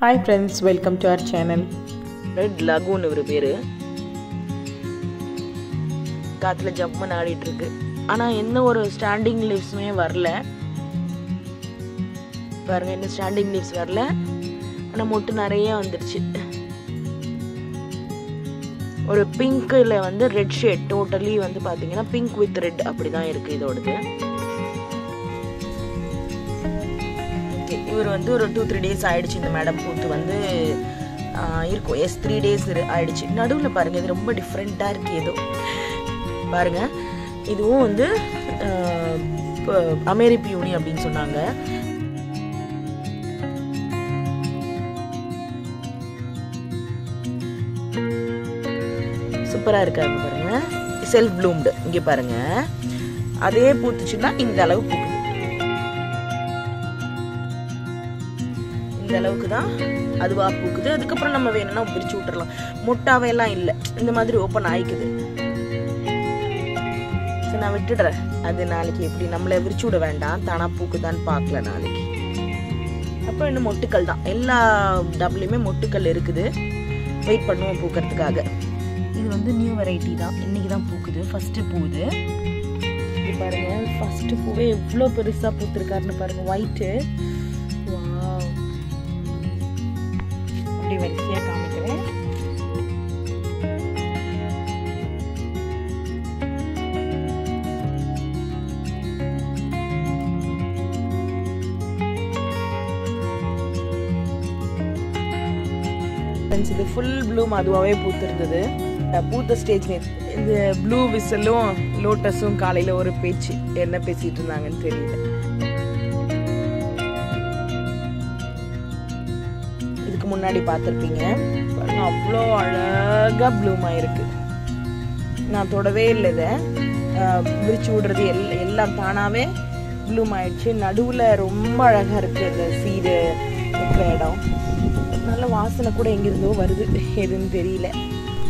hi friends welcome to our channel red lagoon இவர் பேர் காற்றுல ஜம்முன்னு ஆடிட்டு இருக்கு ஆனால் எந்த ஒரு ஸ்டாண்டிங் லீவ்ஸுமே வரல பாருங்க என்ன ஸ்டாண்டிங் லீவ்ஸ் வரல ஆனால் மொட்டு நிறைய வந்துடுச்சு ஒரு பிங்க்கில் வந்து ரெட் ஷேட் டோட்டலி வந்து பார்த்தீங்கன்னா பிங்க் வித் ரெட் அப்படி தான் இருக்குது இதோடது ஓகே இவர் வந்து ஒரு டூ த்ரீ டேஸ் ஆயிடுச்சு இந்த மேடம் பூத்து வந்து ஆஹ், இருக்கும் எஸ் த்ரீ டேஸ் ஆயிடுச்சு நடுவில் பாருங்க இது ரொம்ப டிஃப்ரெண்ட்டாக இருக்கு ஏதோ பாருங்க இதுவும் வந்து ஆஹ், இப்போ அமெரி பியூனி அப்படின்னு சொன்னாங்க சூப்பராக இருக்காங்க பாருங்க செல்ஃப் ப்ளூம்டு இங்கே பாருங்க அதே பூத்துச்சுன்னா இந்த அளவு பூக்குது இந்த அளவுக்கு தான் அதுவா பூக்குது அதுக்கப்புறம் நம்ம வேணும்னா பிரிச்சு விட்டுறலாம் முட்டாவே எல்லாம் இல்லை இந்த மாதிரி ஓப்பன் ஆயிக்குது சரி நான் விட்டுடுறேன் அது நாளைக்கு எப்படி நம்மளை விரிச்சு விட வேண்டாம் தானா பூக்குதான்னு பார்க்கல நாளைக்கு அப்புறம் இன்னும் மொட்டுக்கள் தான் எல்லா டப்லையுமே மொட்டுக்கள் இருக்குது வெயிட் பண்ணுவோம் பூக்கிறதுக்காக இது வந்து நியூ வெரைட்டி தான் இன்னைக்கு தான் பூக்குது ஃபர்ஸ்ட் பூவுது இது பாருங்க ஃபர்ஸ்ட் பூவே எவ்வளோ பெருசா பூத்திருக்காருன்னு பாருங்க ஒயிட்டு அப்படி வரிசையா காமிக்கிறேன் ஃப்ரெண்ட்ஸ் இது ஃபுல் ப்ளூம் அதுவாகவே பூத்திருந்தது அஹ் பூத்த ஸ்டேஜ் இந்த ப்ளூ விசிலும் லோட்டஸும் காலையில் ஒரு பேச்சு என்ன பேசிட்டு இருந்தாங்கன்னு தெரியல இதுக்கு முன்னாடி பார்த்துருப்பீங்க பாருங்க அவ்வளோ அழகாக ப்ளூம் ஆயிருக்கு நான் தொடவே இல்லை இதை அஹ் விரிச்சு விடுறது எல் எல்லாம் தானாகவே ப்ளூம் ஆயிடுச்சு நடுவில் ரொம்ப அழகாக இருக்குது இந்த சீடு இருக்கிற இடம் நல்ல வாசனை கூட எங்கிருந்தோ வருது எதுன்னு தெரியல